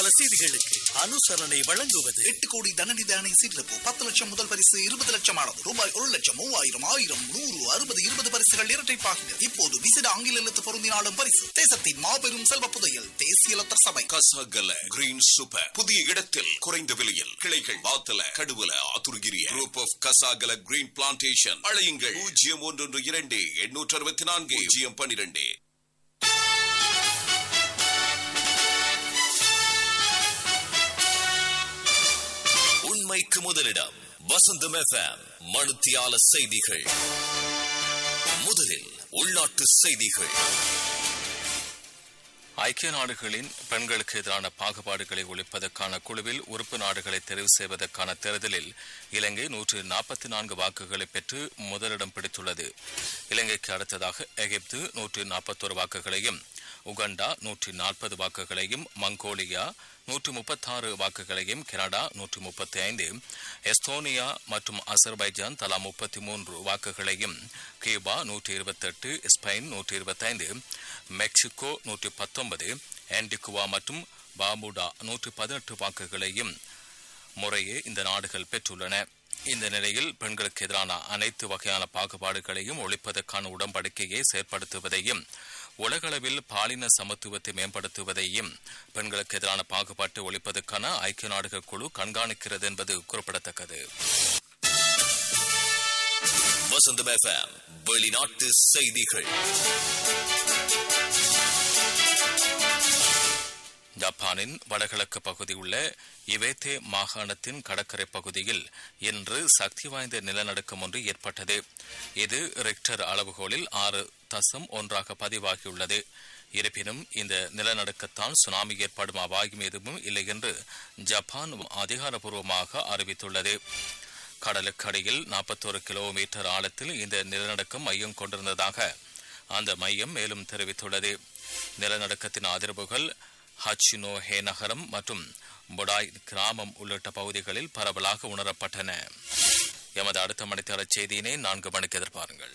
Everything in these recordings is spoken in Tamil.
செய்திகளுக்கு அனுசரணை வழங்குவது எட்டு கோடி தனநிதானை சீட்டிருப்பு பத்து லட்சம் முதல் பரிசு இருபது லட்சம் ஆனது ரூபாய் ஒரு லட்சம் மூவாயிரம் ஆயிரம் நூறு அறுபது இருபது பரிசுகள் இரட்டைப்பாகின இப்போது விசிட ஆங்கில எழுத்து பொருந்தினாலும் பரிசு தேசத்தின் மாபெரும் செல்வ புதையல் தேசிய லத்தர் சபை கசகல கிரீன் சூப்பர் புதிய இடத்தில் குறைந்த விலையில் கிளைகள் Wattala Kaduwela Athurugiriya group of Kasagala green plantation அழையுங்கள் பூஜ்ஜியம் ஒன்று இரண்டு எண்ணூற்று அறுபத்தி நான்கு பூஜ்ஜியம் பன்னிரண்டு உண்மைக்கு முதலிடம் வசந்தம் எஃப்எம் மனுத்தியால செய்திகள் முதலில் உள்நாட்டு செய்திகள் ஐக்கிய நாடுகளின் பெண்களுக்கு எதிரான பாகுபாடுகளை ஒழிப்பதற்கான குழுவில் உறுப்பு நாடுகளை தெரிவு செய்வதற்கான தேர்தலில் இலங்கை நூற்று நாற்பத்தி நான்கு வாக்குகளை பெற்று முதலிடம் பிடித்துள்ளது இலங்கைக்கு அடுத்ததாக எகிப்து நூற்று நாற்பத்தோரு வாக்குகளையும் உகண்டா நூற்றி நாற்பது வாக்குகளையும் மங்கோலியா நூற்று முப்பத்தாறு வாக்குகளையும் கனடா நூற்று முப்பத்தி ஐந்து எஸ்தோனியா மற்றும் அசர்பைஜான் தலா முப்பத்தி மூன்று வாக்குகளையும் கியூபா நூற்றி இருபத்தெட்டு ஸ்பெயின் நூற்றி இருபத்தைந்து மெக்சிகோ நூற்றி பத்தொன்பது ஆன்டிகுவா மற்றும் பாபுடா நூற்றி பதினெட்டு வாக்குகளையும் முறையே இந்த நாடுகள் பெற்றுள்ளன இந்த நிலையில் பெண்களுக்கு எதிரான அனைத்து வகையான பாகுபாடுகளையும் ஒழிப்பதற்கான உடன்படிக்கையை செயற்படுத்துவதையும் உலகளவில் பாலின சமத்துவத்தை மேம்படுத்துவதையும் பெண்களுக்கு எதிரான பாகுபாட்டை ஒழிப்பதற்கான ஐக்கிய நாடுகள் குழு கண்காணிக்கிறது என்பது குறிப்பிடத்தக்கது வசந்தம் எஃப்எம் வெளிநாட்டு செய்திகள் ஜப்பானின் வடகிழக்கு பகுதி உள்ள இவேத்தே மாகாணத்தின் கடற்கரை பகுதியில் இன்று சக்தி வாய்ந்த நிலநடுக்கம் ஒன்று ஏற்பட்டது இது ரிக்டர் அளவுகோலில் ஆறு தசம் ஒன்றாக பதிவாகியுள்ளது இருப்பினும் இந்த நிலநடுக்கத்தால் சுனாமி ஏற்படும் அபாயம் எதுவும் இல்லை என்று ஜப்பான் அதிகாரப்பூர்வமாக அறிவித்துள்ளது கடலுக்கு அடியில் நாற்பத்தோரு கிலோமீட்டர் ஆழத்தில் இந்த நிலநடுக்கம் மையம் கொண்டிருந்ததாக அந்த மையம் மேலும் தெரிவித்துள்ளது நிலநடுக்கத்தின் அதிர்வுகள் ஹச்சினோ ஹே நகரம் மற்றும் பொடாய் கிராமம் உள்ளிட்ட பகுதிகளில் பரவலாக உணரப்பட்டன எமது அடுத்த மணித்தர செய்தியினை நான்கு மணிக்கு எதிர்பாருங்கள்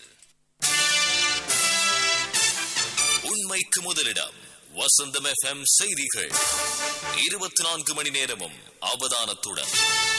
உண்மைக்கு முதலிடம் வசந்தம் எஃப்எம் செய்திகள் இருபத்தி நான்கு மணி நேரமும் அவதானத்துடன்